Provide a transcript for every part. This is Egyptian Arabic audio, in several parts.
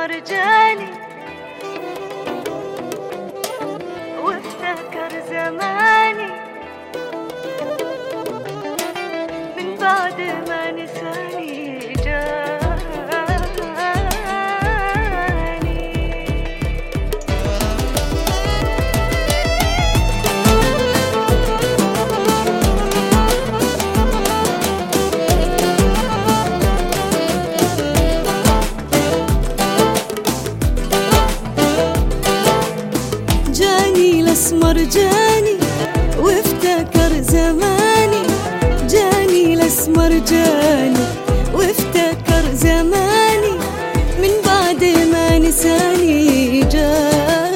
الاسمر جاني وافتكر زماني من بعد ما نساني جاني جاني الاسمر جاني وافتكر زماني جاني الاسمر جاني وافتكر زماني من بعد ما نساني جاني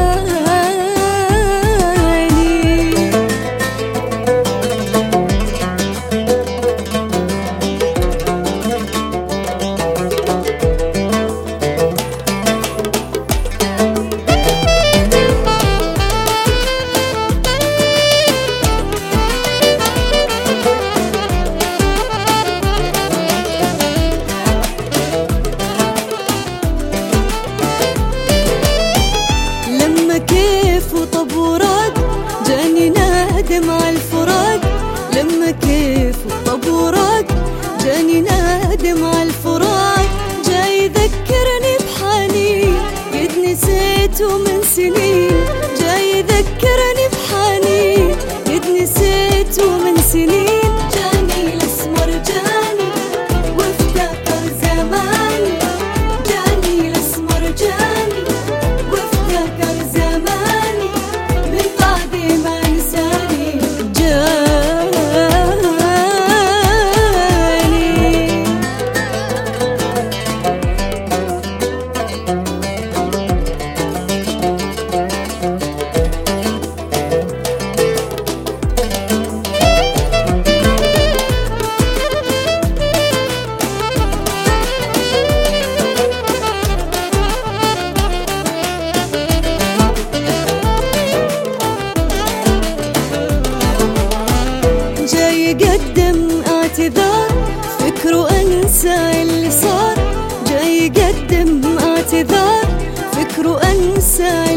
لما كيف وطب وراد جاني نادم على الفراق لما كيف وطب وراد جاني نادم على الفراق جاي يذكرني بحنين قد نسيته من سنين جاي يذكرني بحنين قد نسيته من سنين جاني الاسمر جاني وافتكر زماني جاني الاسمر جاني وافتكر زماني من بعد ما نساني جاني جاي يقدم اعتذار فكره انسى اللي صار جاي يقدم اعتذار فكره انسى